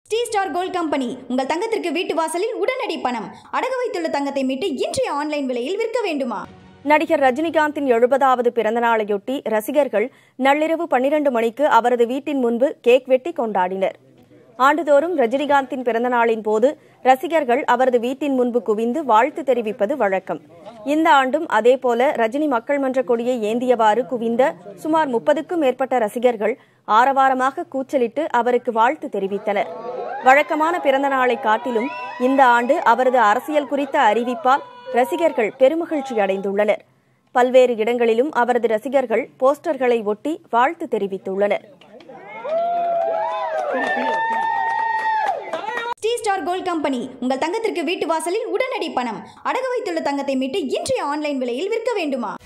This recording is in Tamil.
ஸ்ரீ ஸ்டார் கோல்ட் கம்பெனி உங்கள் தங்கத்திற்கு வீட்டு வாசலில் உடனடி பணம் அடகு வைத்துள்ள தங்கத்தை மீட்டு இன்றைய ஆன்லைன் விலையில் விற்க வேண்டுமா நடிகர் ரஜினிகாந்தின் எழுபதாவது பிறந்த நாளையொட்டி ரசிகர்கள் நள்ளிரவு பன்னிரண்டு மணிக்கு அவரது வீட்டின் முன்பு கேக் வெட்டி கொண்டாடினர் ஆண்டுதோறும் ரஜினிகாந்தின் பிறந்த நாளின் போது ரசிகர்கள் அவரது வீட்டின் முன்பு குவிந்து வாழ்த்து தெரிவிப்பது வழக்கம் இந்த ஆண்டும் அதேபோல ரஜினி மக்கள் மன்ற கொடியை ஏந்தியவாறு குவிந்த சுமார் முப்பதுக்கும் மேற்பட்ட ரசிகர்கள் ஆரவாரமாக கூச்சலிட்டு அவருக்கு வாழ்த்து தெரிவித்தனர் வழக்கமான பிறந்த நாளை காட்டிலும் இந்த ஆண்டு அவரது அரசியல் குறித்த அறிவிப்பால் ரசிகர்கள் பெருமகிழ்ச்சி அடைந்துள்ளனர் பல்வேறு இடங்களிலும் அவரது ரசிகர்கள் போஸ்டர்களை ஒட்டி வாழ்த்து தெரிவித்துள்ளனர் ஸ்ரீ ஸ்டார் கோல்ட் கம்பெனி உங்கள் தங்கத்திற்கு வீட்டு வாசலில் உடனடி பணம் அடகு வைத்துள்ள தங்கத்தை மீட்டு இன்றைய ஆன்லைன் விலையில் விற்க வேண்டுமா